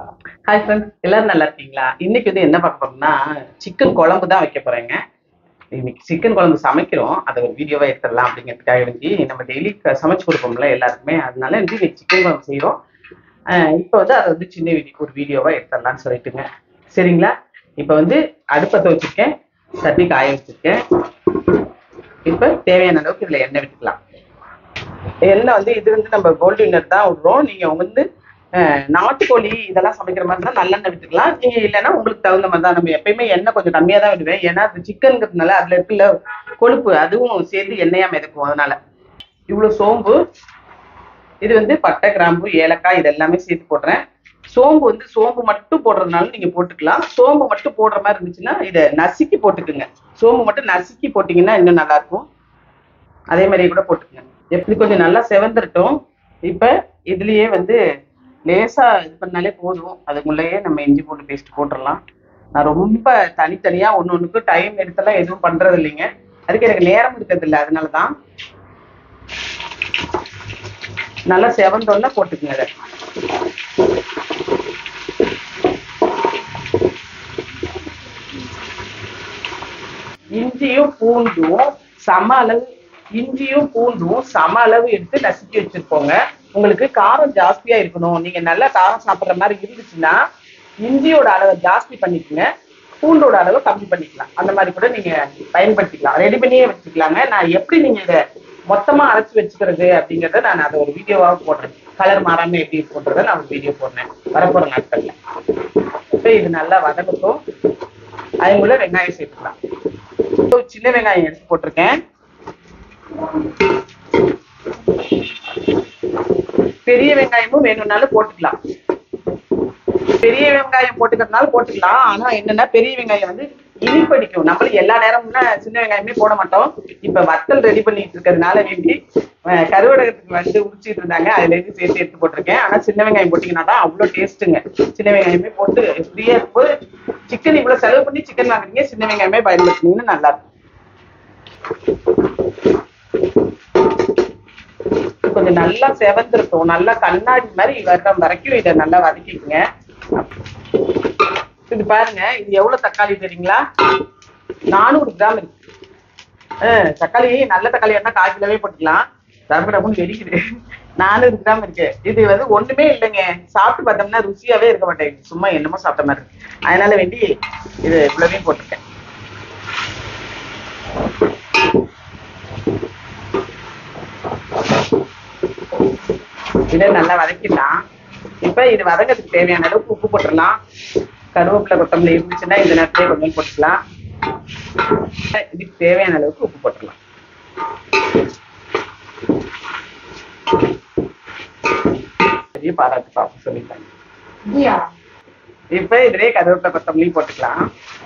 Hi friends எல்லாரும் நல்லா இருக்கீங்களா இன்னைக்கு வந்து என்ன பார்க்க போறோம்னா சிக்கன் குழம்பு தான் வைக்க போறேங்க இன்னைக்கு சிக்கன் குழம்பு சமைக்கிறோம் அதை ஒரு வீடியோவா எடுத்துடலாம் அப்படிங்கிறதுக்காக வேண்டி நம்ம டெய்லி சமைச்சு கொடுப்போம்ல எல்லாருக்குமே அதனால வந்து இன்னைக்கு சிக்கன் குழம்பு செய்யறோம் இப்போ வந்து அதை வந்து சின்ன வீடியோ ஒரு வீடியோவா எடுத்துடலாம்னு சொல்லிட்டுங்க சரிங்களா இப்போ வந்து அடுப்பத்தை வச்சிருக்கேன் சட்னி காய வச்சிருக்கேன் இப்போ தேவையான அளவுக்கு இதுல எண்ணெய் விட்டுக்கலாம் எண்ணெய் வந்து இது வந்து நம்ம கோல்டு வின்னர் தான் விடுறோம் நீங்க வந்து அஹ், நாட்டுக்கோழி இதெல்லாம் சமைக்கிற மாதிரி இருந்தால் நல்லெண்ணெய் விட்டுக்கலாம் நீங்க இல்லைன்னா உங்களுக்கு தகுந்த மாதிரி தான் நம்ம எப்பயுமே எண்ணெய் கொஞ்சம் கம்மியா தான் விடுவேன் ஏன்னா அது சிக்கனுங்கிறதுனால அதுல இருக்குல்ல கொழுப்பு அதுவும் சேர்ந்து எண்ணெயா மிதக்கும் அதனால இவ்வளவு சோம்பு இது வந்து பட்டை கிராம்பு ஏலக்காய் இது எல்லாமே சேர்த்து போடுறேன் சோம்பு வந்து சோம்பு மட்டும் போடுறதுனால நீங்க போட்டுக்கலாம் சோம்பு மட்டும் போடுற மாதிரி இருந்துச்சுன்னா இதை நசுக்கி போட்டுக்குங்க சோம்பு மட்டும் நசுக்கி போட்டீங்கன்னா இன்னும் நல்லா இருக்கும் அதே மாதிரியே கூட போட்டுக்கங்க எப்படி கொஞ்சம் நல்லா செவந்துரட்டும் இப்ப இதுலயே வந்து லேசா இது பண்ணாலே போதும் அதுக்குள்ளேயே நம்ம இஞ்சி பூண்டு பேஸ்ட் போட்டுடலாம் நான் ரொம்ப தனித்தனியா ஒண்ணு ஒண்ணுக்கு டைம் எடுத்தெல்லாம் எதுவும் பண்றது இல்லைங்க அதுக்கு எனக்கு நேரம் இருக்கிறது இல்லை அதனாலதான் நல்லா செவந்தோன்னா போட்டுக்குங்க அதை இஞ்சியும் பூண்டும் சம அளவு இஞ்சியும் பூண்டும் சம அளவு எடுத்து நசுக்கி வச்சிருப்போங்க உங்களுக்கு காரம் ஜாஸ்தியா இருக்கணும் நீங்க நல்லா காரம் சாப்பிடுற மாதிரி இருந்துச்சுன்னா இஞ்சியோட அளவை ஜாஸ்தி பண்ணிக்கோங்க பூண்டோட அளவை கம்மி பண்ணிக்கலாம் அந்த மாதிரி கூட நீங்க பயன்படுத்திக்கலாம் ரெடி பண்ணியே வச்சுக்கலாங்க நான் எப்படி நீங்க இதை மொத்தமா அரைச்சு வச்சுக்கிறது அப்படிங்கறத நான் அதை ஒரு வீடியோவாக போடுறேன் கலர் மாறாம எப்படி போடுறத நான் ஒரு வீடியோ போடுறேன் வரப்போற நாட்கள்ல இப்ப இது நல்லா வதங்கட்டும் அதுக்குள்ள வெங்காயம் சேர்த்துக்கலாம் இப்போ சின்ன வெங்காயம் எடுத்து போட்டிருக்கேன் பெரிய வெங்காயமும் வேணும்னாலும் போட்டுக்கலாம் பெரிய வெங்காயம் போட்டுக்கிறதுனால போட்டுக்கலாம் ஆனா என்னன்னா பெரிய வெங்காயம் வந்து இனிப்படிக்கும் நம்மளும் எல்லா நேரமும்னா சின்ன வெங்காயமே போட மாட்டோம் இப்ப வத்தல் ரெடி பண்ணிட்டு இருக்கிறதுனால வேண்டி அஹ், கருவடகத்துக்கு வந்து உரிச்சிட்டு இருந்தாங்க அதுல இருந்து சேர்த்து எடுத்து போட்டிருக்கேன் ஆனா சின்ன வெங்காயம் போட்டீங்கன்னா தான் அவ்வளவு டேஸ்ட்டுங்க சின்ன வெங்காயமே போட்டு ஃப்ரீயா இருக்கும்போது சிக்கன் இவ்வளவு செலவு பண்ணி சிக்கன் வாங்குறீங்க சின்ன வெங்காயமே பயன்படுத்தினீங்கன்னா நல்லா இருக்கும் கொஞ்சம் நல்லா செவந்திருக்கும் நல்லா கண்ணாடி மாதிரி வர்ற வரைக்கும் இதை நல்லா வதக்கிக்குங்க இது பாருங்க இது எவ்வளவு தக்காளி தெரியுங்களா நானூறு கிராம் இருக்கு ஆஹ் தக்காளி நல்ல தக்காளி வேணா கால் கிலோவே போட்டுக்கலாம் ரப்பு ரப்புன்னு வெடிக்குது நானூறு கிராம் இருக்கு இது வந்து ஒண்ணுமே இல்லைங்க சாப்பிட்டு பார்த்தோம்னா ருசியாவே இருக்க மாட்டேங்குது சும்மா என்னமோ சாப்பிட்ட மாதிரி இருக்கு அதனால வேண்டி இது இவ்வளவையும் போட்டிருக்கேன் இதை நல்லா வதக்கிடலாம் இப்ப இது வதங்கிறதுக்கு தேவையான அளவுக்கு உப்பு போட்டுடலாம் கருவேப்பிலை கொத்தமல்லி இருந்துச்சுன்னா இந்த நேரத்திலே கொஞ்சம் போட்டுக்கலாம் இதுக்கு தேவையான அளவுக்கு உப்பு போட்டுடலாம் பெரிய பாராட்டு பாப்பா சொல்லிட்டாங்க இப்ப இதுலயே கருவேப்பிலை கொத்தமல்லி போட்டுக்கலாம்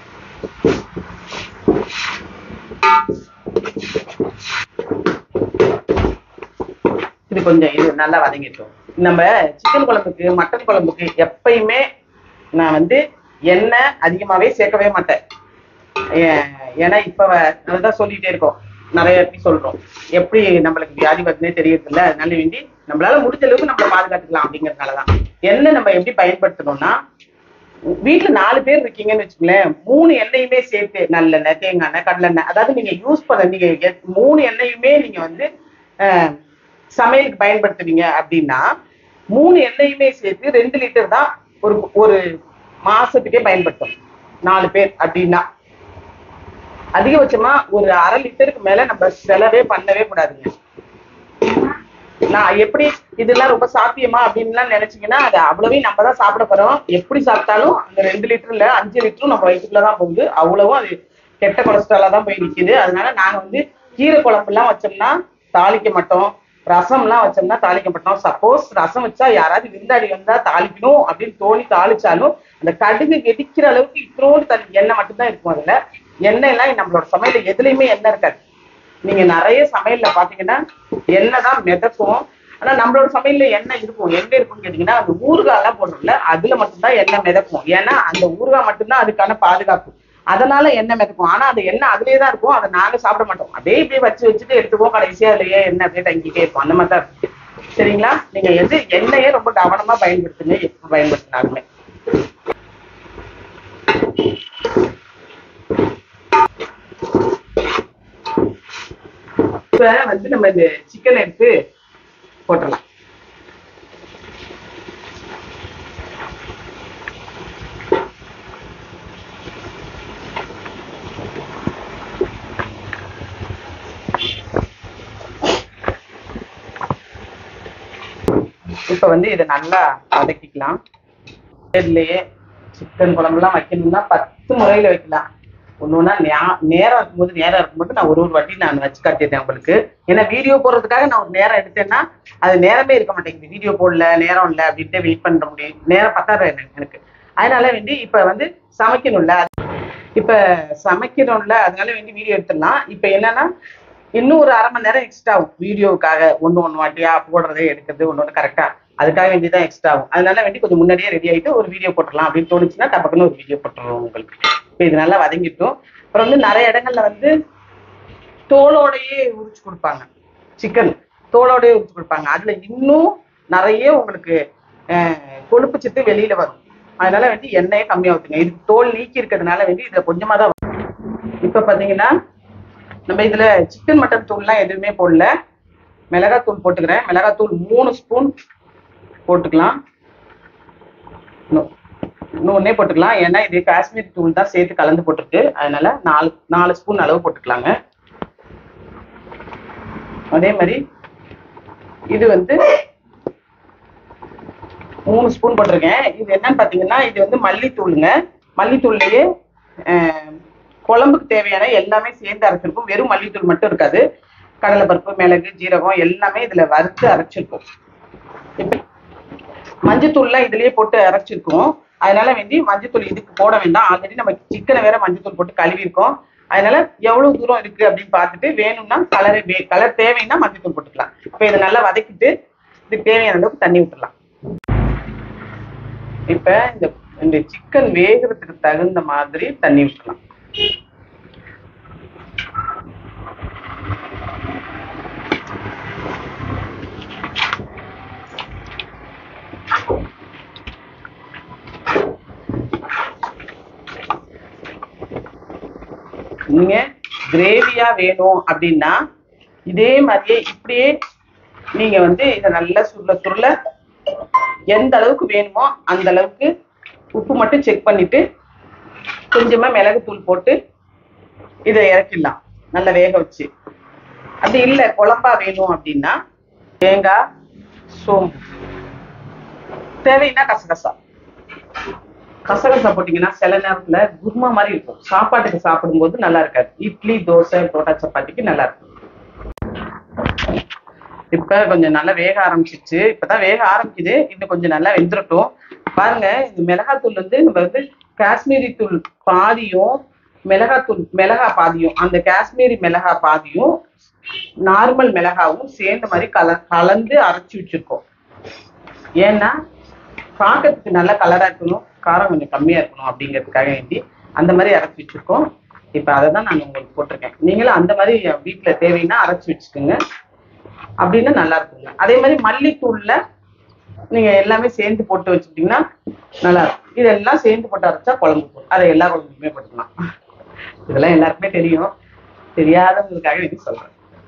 இது கொஞ்சம் இது நல்லா வதங்கிட்டோம் நம்ம சிக்கன் குழம்புக்கு மட்டன் குழம்புக்கு எப்பயுமே நான் வந்து எண்ணெய் அதிகமாவே சேர்க்கவே மாட்டேன் ஏ- ஏன்னா இப்ப வ- அதுதான் சொல்லிட்டே இருக்கோம் நிறைய எப்படி சொல்றோம் எப்படி நம்மளுக்கு வியாதி வருதுன்னே தெரியறது இல்ல அதனால வேண்டி நம்மளால முடிஞ்ச அளவுக்கு நம்ம பாதுகாத்துக்கலாம் அப்படிங்கறதுனாலதான் எண்ணெய் நம்ம எப்படி பயன்படுத்தணும்னா வீட்டுல நாலு பேர் இருக்கீங்கன்னு வச்சுக்கோங்களேன் மூணு எண்ணெயுமே சேர்த்து நல்லெண்ணெய் தேங்காய் எண்ணெய் கடலெண்ணெய் அதாவது நீங்க யூஸ் பண்ண நீங்க எ- மூணு எண்ணெயுமே நீங்க வந்து அஹ், சமையலுக்கு பயன்படுத்துவீங்க அப்படின்னா மூணு எண்ணெயுமே சேர்த்து ரெண்டு லிட்டர் தான் ஒரு ஒரு மாசத்துக்கே பயன்படுத்தும் நாலு பேர் அப்படின்னா அதிகபட்சமா ஒரு அரை லிட்டருக்கு மேல நம்ம செலவே பண்ணவே கூடாதுங்க நான் எப்படி இதெல்லாம் ரொம்ப சாத்தியமா அப்படின்லாம் நினைச்சீங்கன்னா அது அவ்வளவையும் நம்ம தான் சாப்பிட போறோம் எப்படி சாப்பிட்டாலும் அந்த ரெண்டு லிட்டர்ல அஞ்சு லிட்டரும் நம்ம வயிற்றுக்குள்ள தான் போகுது அவ்வளவும் அது கெட்ட கொலஸ்ட்ராலா தான் போய் நிக்குது அதனால நாங்க வந்து கீரை குழம்புலாம் வச்சோம்னா தாளிக்க மாட்டோம் ரசம்லாம் வச்சோம்னா தாளிக்க மாட்டோம் சப்போஸ் ரசம் வச்சா யாராவது விருந்தாடி வந்தா தாளிக்கணும் அப்படின்னு தோணி தாளிச்சாலும் அந்த கடுகு வெடிக்கிற அளவுக்கு இத்தனோடு தண்ணி எண்ணெய் மட்டும்தான் இருக்கும் அதுல எண்ணெய் எல்லாம் நம்மளோட சமையல எதுலயுமே எண்ணெய் இருக்காது நீங்க நிறைய சமையல்ல பாத்தீங்கன்னா எண்ணெய் தான் மிதக்கும் ஆனா நம்மளோட சமையல்ல எண்ணெய் இருக்கும் எங்க இருக்கும்னு கேட்டீங்கன்னா அந்த ஊறுகாய் எல்லாம் போடுறோம்ல அதுல மட்டும்தான் எண்ணெய் மிதக்கும் ஏன்னா அந்த ஊறுகாய் மட்டும்தான் அதுக்கான பாதுகாப்பு அதனால எண்ணெய் மிதக்கும் ஆனா அந்த எண்ணெய் அதுலயே தான் இருக்கும் அதை நாங்க சாப்பிட மாட்டோம் அப்படியே இப்படியே வச்சு வச்சுட்டு எடுத்துப்போம் கடைசியா அதுலயே எண்ணெய் அப்படியே தங்கிட்டே இருக்கும் அந்த மாதிரி தான் இருக்கும் சரிங்களா நீங்க எது எண்ணெயே ரொம்ப கவனமா பயன்படுத்துங்க எப்ப பயன்படுத்தினாலுமே வந்து நம்ம இந்த சிக்கன் எடுத்து போட்டுடலாம் இப்ப வந்து இதை நல்லா வதக்கிக்கலாம் இதுலயே சிக்கன் குழம்புலாம் வைக்கணும்னா பத்து முறையில வைக்கலாம் ஒண்ணுன்னா நேரம் இருக்கும்போது நேரம் இருக்கும்போது நான் ஒரு ஒரு வாட்டி நான் வச்சு காட்டிட்டேன் உங்களுக்கு ஏன்னா வீடியோ போடுறதுக்காக நான் ஒரு நேரம் எடுத்தேன்னா அது நேரமே இருக்க மாட்டேங்குது வீடியோ போடல நேரம் இல்லை அப்படின்ட்டு வெயிட் பண்ண முடியும் நேரம் பத்தாது எனக்கு எனக்கு அதனால வேண்டி இப்ப வந்து சமைக்கணும்ல இப்ப சமைக்கணும்ல அதனால வேண்டி வீடியோ எடுத்துடலாம் இப்ப என்னன்னா இன்னும் ஒரு அரை மணி நேரம் எக்ஸ்ட்ரா ஆகும் வீடியோவுக்காக ஒன்று ஒன்று வாட்டியா போடுறதே எடுக்கிறது ஒன்று ஒன்று கரெக்டா அதுக்காக வேண்டி தான் எக்ஸ்ட்ரா ஆகும் அதனால வேண்டி கொஞ்சம் முன்னாடியே ரெடி ஆயிட்டு ஒரு வீடியோ போட்டுடலாம் அப்படின்னு தோணுச்சுன்னா டப்பக்குன்னு ஒரு வீடியோ போட்டுருவோம் உங்களுக்கு இப்போ இது நல்லா வதங்கிட்டோம் அப்புறம் வந்து நிறைய இடங்கள்ல வந்து தோலோடையே உரிச்சு கொடுப்பாங்க சிக்கன் தோலோடையே உரிச்சு கொடுப்பாங்க அதுல இன்னும் நிறைய உங்களுக்கு அஹ், கொழுப்பு சத்து வெளியில வரும் அதனால வேண்டி எண்ணெயே கம்மியா ஊத்துங்க இது தோல் நீக்கி இருக்கிறதுனால வேண்டி இதுல கொஞ்சமா தான் வரும். இப்ப பாத்தீங்கன்னா நம்ம இதுல சிக்கன் மட்டன் தூள்லாம் எதுவுமே போடல மிளகாத்தூள் போட்டுக்கிறேன் மிளகாத்தூள் மூணு ஸ்பூன் போட்டுக்கலாம் இன்னும் இன்னும் ஒண்ணே போட்டுக்கலாம் ஏன்னா இது காஷ்மீர் தூள் தான் சேர்த்து கலந்து போட்டிருக்கு அதனால நாலு நாலு ஸ்பூன் அளவு போட்டுக்கலாங்க அதே மாதிரி இது வந்து மூணு ஸ்பூன் போட்டிருக்கேன் இது என்னன்னு பாத்தீங்கன்னா இது வந்து மல்லித்தூளுங்க மல்லித்தூள்லயே அஹ், குழம்புக்கு தேவையான எல்லாமே சேர்ந்து அரைச்சிருக்கும் வெறும் மல்லித்தூள் மட்டும் இருக்காது கடலைப்பருப்பு மிளகு ஜீரகம் எல்லாமே இதுல வறுத்து அரைச்சிருக்கும் இப்ப மஞ்சத்தூள்லாம் இதுலயே போட்டு அரைச்சிருக்கோம் அதனால வேண்டி மஞ்சத்தூள் இதுக்கு போட வேண்டாம் ஆல்ரெடி நம்ம சிக்கனை வேற மஞ்சத்தூள் போட்டு கழுவி இருக்கோம் அதனால எவ்வளவு தூரம் இருக்கு அப்படின்னு பார்த்துட்டு வேணும்னா கலர் கலர் தேவைன்னா மஞ்சத்தூள் போட்டுக்கலாம் இப்ப இதை நல்லா வதக்கிட்டு இதுக்கு தேவையான அளவுக்கு தண்ணி விட்டுறலாம் இப்ப இந்த இந்த சிக்கன் வேகிறதுக்கு தகுந்த மாதிரி தண்ணி விட்டுலாம் நீங்க கிரேவியா வேணும் அப்படின்னா இதே மாதிரியே இப்படியே நீங்க வந்து இதை நல்லா சுருள சுருள எந்த அளவுக்கு வேணுமோ அந்த அளவுக்கு உப்பு மட்டும் செக் பண்ணிட்டு கொஞ்சமா மிளகுத்தூள் போட்டு இதை இறக்கிடலாம் நல்லா வேக வச்சு அப்படி இல்லை குழம்பா வேணும் அப்படின்னா தேங்காய் சோம்பு தேவைன்னா கசகசா கசகசா போட்டீங்கன்னா சில நேரத்துல குருமா மாதிரி இருக்கும் சாப்பாட்டுக்கு சாப்பிடும்போது நல்லா இருக்காது இட்லி தோசை புரோட்டா சப்பாத்திக்கு நல்லா இருக்கும் இப்ப கொஞ்சம் நல்லா வேக ஆரம்பிச்சிச்சு இப்பதான் வேக ஆரம்பிக்குது இன்னும் கொஞ்சம் நல்லா வெந்துரட்டும் பாருங்க இந்த மிளகாத்தூள் வந்து நம்ம வந்து காஷ்மீரி தூள் பாதியும் மிளகாத்தூள் மிளகா பாதியும் அந்த காஷ்மீரி மிளகா பாதியும் நார்மல் மிளகாவும் சேர்ந்த மாதிரி கல கலந்து அரைச்சி வச்சிருக்கோம் ஏன்னா பார்க்கறதுக்கு நல்ல கலரா இருக்கணும் காரம் கொஞ்சம் கம்மியா இருக்கணும் அப்படிங்கிறதுக்காக வேண்டி அந்த மாதிரி அரைச்சி வச்சிருக்கோம் இப்ப அதை தான் நான் உங்களுக்கு போட்டிருக்கேன் நீங்களும் அந்த மாதிரி வீட்டுல தேவைன்னா அரைச்சி வச்சுக்கோங்க அப்படின்னா நல்லா இருக்குங்க அதே மாதிரி மல்லித்தூள்ல நீங்க எல்லாமே சேர்ந்து போட்டு வச்சுக்கிட்டீங்கன்னா நல்லா இருக்கும் இதெல்லாம் சேர்ந்து போட்டு அரைச்சா குழம்பு தூள் அதை எல்லா குழம்புக்குமே போட்டுக்கலாம் இதெல்லாம் எல்லாருக்குமே தெரியும் தெரியாதவங்களுக்காக இது சொல்றேன்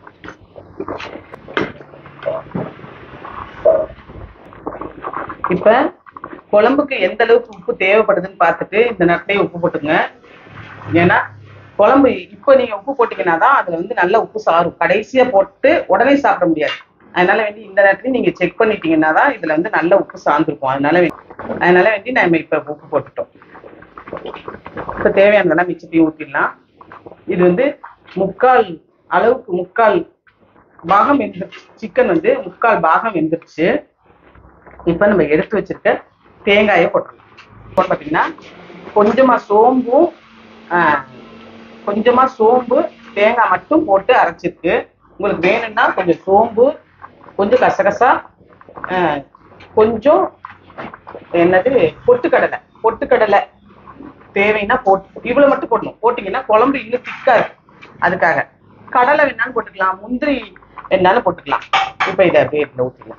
இப்ப குழம்புக்கு எந்த அளவுக்கு உப்பு தேவைப்படுதுன்னு பார்த்துட்டு இந்த நேரத்திலேயே உப்பு போட்டுங்க ஏன்னா குழம்பு இப்போ நீங்க உப்பு போட்டீங்கன்னா தான் அதுல வந்து நல்ல உப்பு சாரும் கடைசியா போட்டு உடனே சாப்பிட முடியாது அதனால வேண்டி இந்த நேரத்துலயும் நீங்க செக் பண்ணிட்டீங்கன்னா தான் இதுல வந்து நல்ல உப்பு சார்ந்திருக்கும் அதனால வே- அதனால வேண்டி நம்ம இப்ப உப்பு போட்டுட்டோம் இப்ப தேவையானதெல்லாம் மிச்சத்தையும் ஊத்திடலாம் இது வந்து முக்கால் அளவுக்கு முக்கால் பாகம் வெந்துருச்சு சிக்கன் வந்து முக்கால் பாகம் வெந்துருச்சு இப்ப நம்ம எடுத்து வச்சிருக்க தேங்காயை போட்டுடலாம் போட்டு பார்த்தீங்கன்னா கொஞ்சமா சோம்பும் ஆஹ், கொஞ்சமா சோம்பு தேங்காய் மட்டும் போட்டு அரைச்சிருக்கு உங்களுக்கு வேணும்னா கொஞ்சம் சோம்பு கொஞ்சம் கசகசா ஆஹ், கொஞ்சம் என்னது பொட்டுக்கடலை பொட்டுக்கடலை தேவைன்னா போட்டு இவ்வளவு மட்டும் போடணும் போட்டீங்கன்னா குழம்பு இன்னும் திக்கா இருக்கும் அதுக்காக கடலை வேணாலும் போட்டுக்கலாம் முந்திரி வேணாலும் போட்டுக்கலாம் இப்ப இதை அப்படியே இதுல ஊற்றிக்கலாம்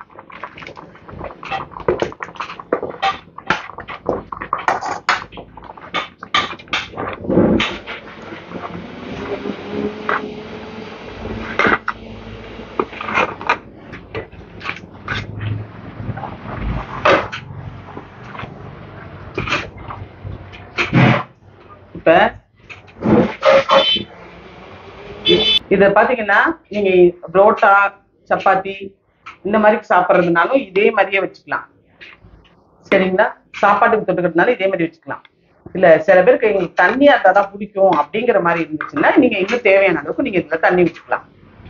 இப்ப இத பாத்தீங்கன்னா நீங்க புரோட்டா சப்பாத்தி இந்த மாதிரி சாப்பிட்றதுனாலும் இதே மாதிரியே வச்சுக்கலாம் சரிங்களா சாப்பாட்டுக்கு தொட்டுக்கிறதுனால இதே மாதிரி வச்சுக்கலாம் இல்ல சில பேருக்கு எங்களுக்கு தண்ணியா இருந்தா தான் பிடிக்கும் அப்படிங்கிற மாதிரி இருந்துச்சுன்னா நீங்க இன்னும் தேவையான அளவுக்கு நீங்க இதுல தண்ணி வச்சுக்கலாம்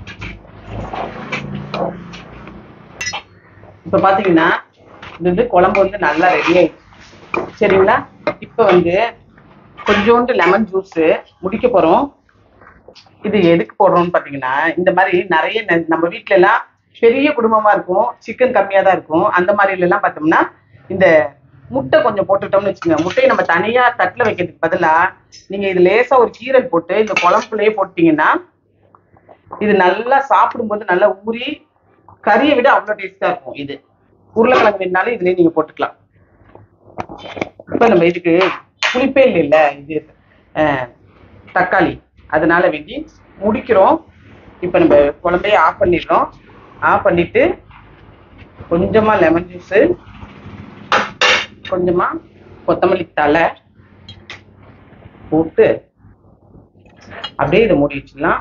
இப்ப பாத்தீங்கன்னா இது வந்து குழம்பு வந்து நல்லா ரெடி ஆயிடுச்சு சரிங்களா இப்ப வந்து கொஞ்சோண்டு லெமன் ஜூஸ் முடிக்க போறோம் இது எதுக்கு போடுறோம்னு பாத்தீங்கன்னா இந்த மாதிரி நிறைய ந- நம்ம வீட்ல எல்லாம் பெரிய குடும்பமா இருக்கும் சிக்கன் கம்மியா தான் இருக்கும் அந்த மாதிரி எல்லாம் பார்த்தோம்னா இந்த முட்டை கொஞ்சம் போட்டுட்டோம்னு வச்சுக்கோங்க முட்டையை நம்ம தனியா தட்டுல வைக்கிறதுக்கு பதிலா நீங்க இது லேசா ஒரு கீரல் போட்டு இந்த குழம்புலயே போட்டீங்கன்னா இது நல்லா சாப்பிடும்போது நல்லா ஊறி கறியை விட அவ்வளோ டேஸ்டா இருக்கும் இது உருளைக்கிழங்கு வேணாலும் இதுலயே நீங்க போட்டுக்கலாம் இப்ப நம்ம இதுக்கு புளிப்பே இல்லைல்ல இது அஹ், தக்காளி அதனால வேண்டி முடிக்கிறோம் இப்ப நம்ம குழம்பையே ஆஃப் பண்ணிடுறோம் ஆஃப் பண்ணிட்டு கொஞ்சமா லெமன் ஜூஸு கொஞ்சமா கொத்தமல்லி தலை போட்டு அப்படியே இதை மூடி வச்சிடலாம்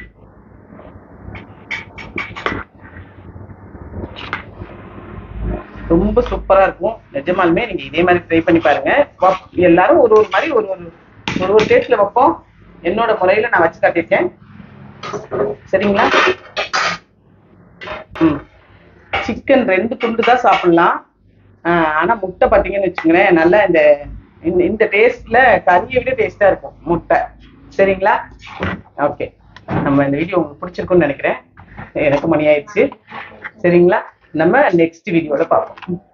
ரொம்ப சூப்பரா இருக்கும் நிஜமாலுமே நீங்க இதே மாதிரி ட்ரை பண்ணி பாருங்க வப்- எல்லாரும் ஒரு ஒரு மாதிரி ஒரு ஒரு ஒரு ஒரு டேஸ்ட்ல வைப்போம் என்னோட முறையில நான் வச்சு காட்டியிருக்கேன் சரிங்களா ம் சிக்கன் ரெண்டு துண்டு தான் சாப்பிடலாம் ஆஹ் ஆனா முட்டை பார்த்தீங்கன்னு வச்சுங்களேன் நல்லா இந்த இந்த- இந்த டேஸ்ட்ல கறியை விட டேஸ்டா இருக்கும் முட்டை சரிங்களா ஓகே நம்ம இந்த வீடியோ உங்களுக்கு பிடிச்சிருக்கும்னு நினைக்கிறேன் எனக்கு மணி ஆயிடுச்சு சரிங்களா நம்ம நெக்ஸ்ட் வீடியோல பார்ப்போம்